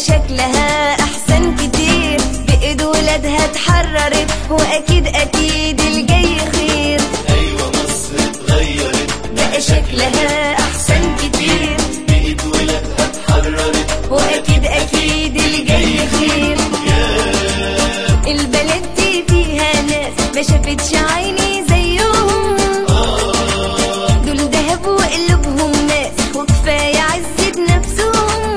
شكلها احسن كتير بايد ولادها اتحررت واكيد اكيد الجاي خير ايوه مصر اتغيرت بقى شكلها احسن كتير بايد ولادها اتحررت واكيد اكيد الجاي خير البلد دي فيها ناس ما شافتش عيني زيهم دول دهب وقلوبهم ناس وكفايه عزة نفسهم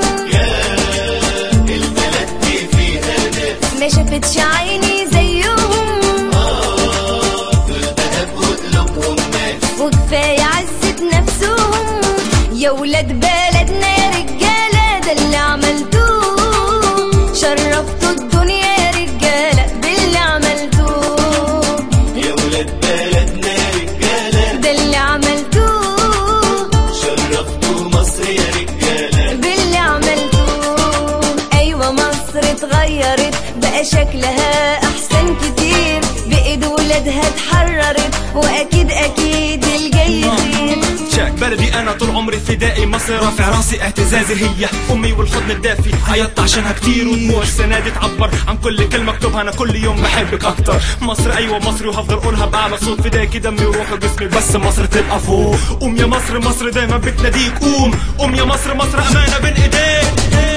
البلد دي فيها ناس ما شافتش عيني زيهم دول ذهب وقلوبهم ناس وكفايه عزة نفسهم يا ولاد بلدنا يا رجاله ده اللي عملتوه شرفتوا الدنيا يا رجاله باللي عملتوه يا ولاد بلدنا يا رجالة ده اللي عملتوه شرفتوا مصر يا رجالة باللي عملتوه ايوه مصر اتغيرت بقى شكلها احسن كتير بايد ولادها اتحررت واكيد اكيد الجاي خير شاك بلدي انا طول عمري فدائي مصر رافع راسي اعتزازي هي امي والحضن الدافي عيطت عشانها كتير ودموع السنه دي تعبر عن كل كلمه اكتبها انا كل يوم بحبك اكتر مصر ايوه مصري وهفضل اقولها باعلى صوت فداكي دمي وروحي وجسمي بس مصر تبقى فوق قوم يا مصر مصر دايما بتناديك قوم قوم يا مصر مصر امانه بين ايديك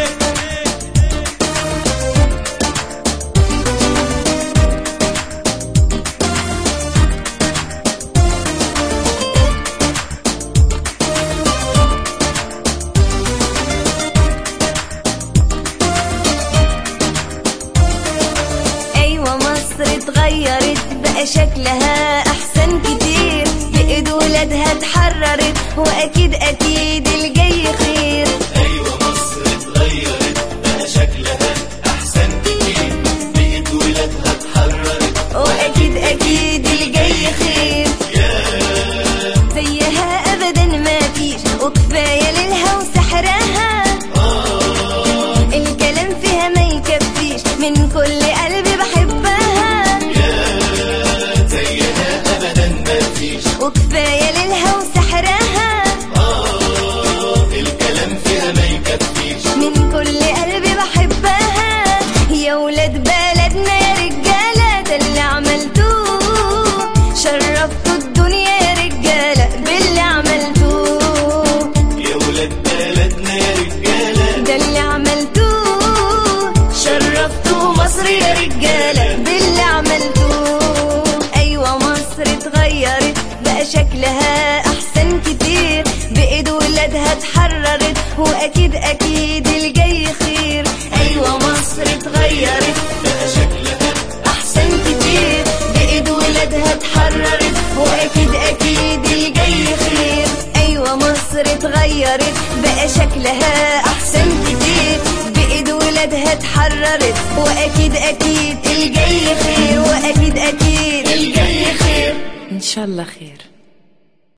ايوه مصر اتغيرت بقى شكلها احسن كتير بايد ولادها اتحررت واكيد اكيد الجاي خير ايوه مصر اتغيرت بقى شكلها احسن كتير بايد ولادها اتحررت واكيد اكيد الجاي خير زيها ابدا ما فيش وكفايه ليلها وسحرها الكلام فيها ما يكفيش من كل قلبي بحبها زيها ابدا ما فيش وكفايه ليلها وسحرها الكلام فيها ما يكفيش من كل قلبي بحبها يا ولاد بلدنا يا رجالة ده اللي عملتوه شرفتوا الدنيا يا رجالة باللي عملتوه يا ولاد بلدنا يا رجالة ده اللي عملتوه شرفتوا مصر يا رجالة باللي عملتوه أيوة مصر اتغيرت بقى شكلها أحسن كتير بإيد ولادها اتحررت وأكيد أكيد الجاي خير أيوة مصر اتغيرت بقى شكلها أحسن كتير بإيد ولادها اتحررت وأكيد أكيد الجاي خير أيوة مصر اتغيرت بقى شكلها أحسن كتير بإيد ولادها اتحررت وأكيد أكيد الجاي خير وأكيد أكيد الجاي خير إن شاء الله خير